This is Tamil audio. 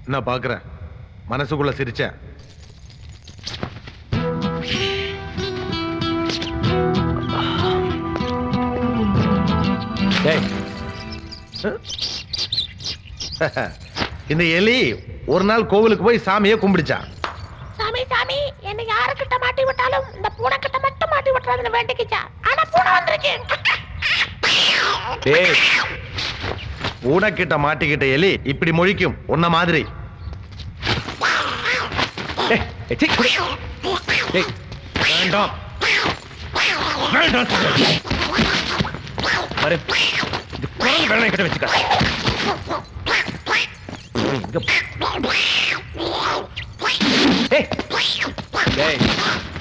நான் பாக்குறேன் மனசுக்குள்ள சிரிச்சேன் டேய் இந்த எலி ஒரு நாள் கோவிலுக்கு போய் சாமியை கும்பிடுச்சான் சாமி சாமி என்ன யாருக்கிட்ட மாட்டி விட்டாலும் இந்த பூனை கிட்ட மட்டும் மாட்டி விட்டுறதுன்னு வேண்டிக்கிச்சா ஆனா பூனை வந்திருக்கு டேய் பூனைக்கிட்ட மாட்டிக்கிட்ட எலி இப்படி முழிக்கும் உன்ன மாதிரி டேய் ஏய், சீ, குடி. டேய் வேண்டாம் வேண்டாம் சொல்றேன். பாரு இது குரங்கு வேலை கிட்ட வச்சுக்க இங்க டேய் டேய்